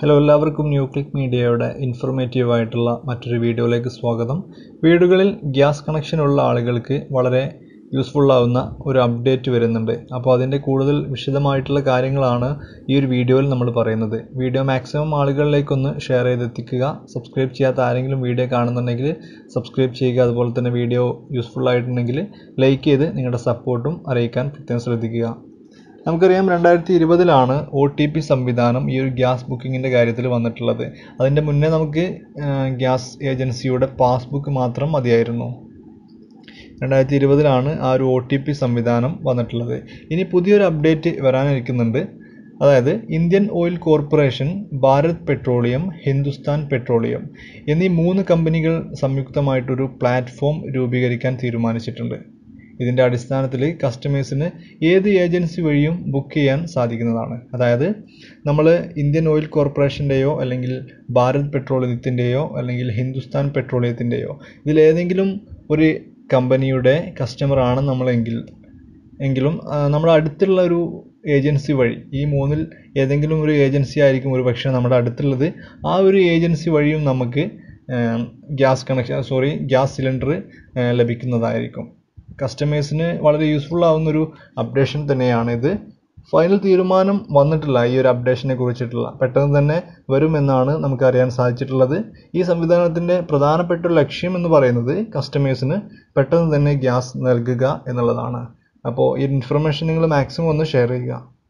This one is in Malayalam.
ഹലോ എല്ലാവർക്കും ന്യൂ ക്ലിക്ക് മീഡിയയുടെ ഇൻഫോർമേറ്റീവ് ആയിട്ടുള്ള മറ്റൊരു വീഡിയോയിലേക്ക് സ്വാഗതം വീടുകളിൽ ഗ്യാസ് കണക്ഷൻ ഉള്ള ആളുകൾക്ക് വളരെ യൂസ്ഫുൾ ആവുന്ന ഒരു അപ്ഡേറ്റ് വരുന്നുണ്ട് അപ്പോൾ അതിൻ്റെ കൂടുതൽ വിശദമായിട്ടുള്ള കാര്യങ്ങളാണ് ഈ ഒരു വീഡിയോയിൽ നമ്മൾ പറയുന്നത് വീഡിയോ മാക്സിമം ആളുകളിലേക്കൊന്ന് ഷെയർ ചെയ്തെത്തിക്കുക സബ്സ്ക്രൈബ് ചെയ്യാത്ത ആരെങ്കിലും വീഡിയോ കാണുന്നുണ്ടെങ്കിൽ സബ്സ്ക്രൈബ് ചെയ്യുക അതുപോലെ തന്നെ വീഡിയോ യൂസ്ഫുൾ ആയിട്ടുണ്ടെങ്കിൽ ലൈക്ക് ചെയ്ത് നിങ്ങളുടെ സപ്പോർട്ടും അറിയിക്കാൻ പ്രത്യേകം ശ്രദ്ധിക്കുക നമുക്കറിയാം രണ്ടായിരത്തി ഇരുപതിലാണ് ഒ ടി പി സംവിധാനം ഈ ഒരു ഗ്യാസ് ബുക്കിങ്ങിൻ്റെ കാര്യത്തിൽ വന്നിട്ടുള്ളത് അതിൻ്റെ മുന്നേ നമുക്ക് ഗ്യാസ് ഏജൻസിയുടെ പാസ്ബുക്ക് മാത്രം മതിയായിരുന്നു രണ്ടായിരത്തി ഇരുപതിലാണ് ആ ഒരു ഒ ടി പി സംവിധാനം വന്നിട്ടുള്ളത് ഇനി പുതിയൊരു അപ്ഡേറ്റ് വരാനിരിക്കുന്നുണ്ട് അതായത് Indian oil corporation Bharat petroleum Hindustan petroleum എന്നീ മൂന്ന് കമ്പനികൾ സംയുക്തമായിട്ടൊരു പ്ലാറ്റ്ഫോം രൂപീകരിക്കാൻ തീരുമാനിച്ചിട്ടുണ്ട് ഇതിൻ്റെ അടിസ്ഥാനത്തിൽ കസ്റ്റമേഴ്സിന് ഏത് ഏജൻസി വഴിയും ബുക്ക് ചെയ്യാൻ സാധിക്കുന്നതാണ് അതായത് നമ്മൾ ഇന്ത്യൻ ഓയിൽ കോർപ്പറേഷൻ്റെയോ അല്ലെങ്കിൽ ഭാരത് പെട്രോളിയത്തിൻ്റെയോ അല്ലെങ്കിൽ ഹിന്ദുസ്ഥാൻ പെട്രോളിയത്തിൻ്റെയോ ഇതിലേതെങ്കിലും ഒരു കമ്പനിയുടെ കസ്റ്റമറാണ് നമ്മളെങ്കിൽ എങ്കിലും നമ്മുടെ അടുത്തുള്ള ഒരു ഏജൻസി വഴി ഈ മൂന്നിൽ ഏതെങ്കിലും ഒരു ഏജൻസി ആയിരിക്കും ഒരു പക്ഷേ നമ്മുടെ അടുത്തുള്ളത് ആ ഒരു ഏജൻസി വഴിയും നമുക്ക് gas connection sorry gas cylinder ലഭിക്കുന്നതായിരിക്കും കസ്റ്റമേഴ്സിന് വളരെ യൂസ്ഫുൾ ആവുന്നൊരു അപ്ഡേഷൻ തന്നെയാണിത് ഫൈനൽ തീരുമാനം വന്നിട്ടില്ല ഈ ഒരു അപ്ഡേഷനെ കുറിച്ചിട്ടുള്ള പെട്ടെന്ന് തന്നെ വരുമെന്നാണ് നമുക്ക് അറിയാൻ സാധിച്ചിട്ടുള്ളത് ഈ സംവിധാനത്തിൻ്റെ പ്രധാനപ്പെട്ട ലക്ഷ്യം എന്ന് പറയുന്നത് കസ്റ്റമേഴ്സിന് പെട്ടെന്ന് തന്നെ ഗ്യാസ് നൽകുക എന്നുള്ളതാണ് അപ്പോൾ ഈ ഇൻഫർമേഷൻ നിങ്ങൾ മാക്സിമം ഒന്ന് ഷെയർ ചെയ്യുക